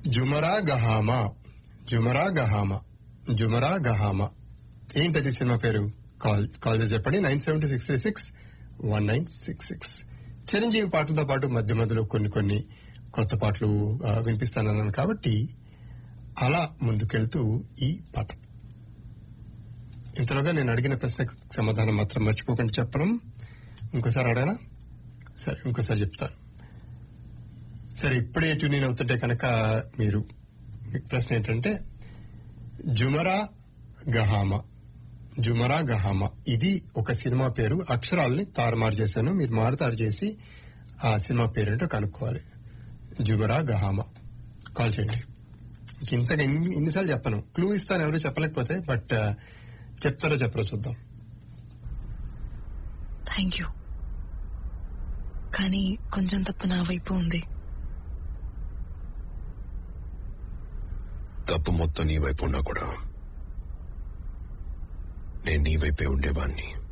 జుమరా గహామా జుమరా గహామా జుమరా గహామా ఏంటది సినిమా పేరు call call చేసి చెప్పండి nine seven two six three six one nine six six Chiranjeevi పాటలతో పాటు మధ్య మధ్యలో కొన్ని కొన్ని కొత్త పాటలు ఆ, వినిపిస్తానన్నాను కాబట్టి అలా ముందుకెళ్తూ ఈ పాట ఇంతలోగా నేను అడిగిన ప్రశ్నకు సమాధానం మాత్రం మర్చిపోకుండా చెప్పడం ఇంకోసారి అడగనా సరే ఇంకోసారి చెప్తాను సరే ఇప్పుడే ట్యూన్ అవుతుంటే కనుక మీరు మీ ప్రశ్న ఏంటంటే జుమరా గహామా జుమరా గహామా ఇది ఒక సినిమా పేరు అక్షరాల్ని తారుమారు చేశాను మీరు మారుతారు చేసి ఆ సినిమా పేరేంటో కనుక్కోవాలి జుమరా గహామా కాల్ చేయండి ఇంక ఇంతగా ఇన్ని- ఇన్నిసార్లు చెప్పను క్లూ ఇస్తాను ఎవరు చెప్పలేకపోతే బట్ చెప్తారో చెప్పరో చూద్దాం థ్యాంక్ యూ కానీ కొంచెం తప్పు నా వైపు ఉంది తప్పు మొత్తం నీ వైపు ఉన్నా కూడా నేను నీ వైపే ఉండేవాణ్ణి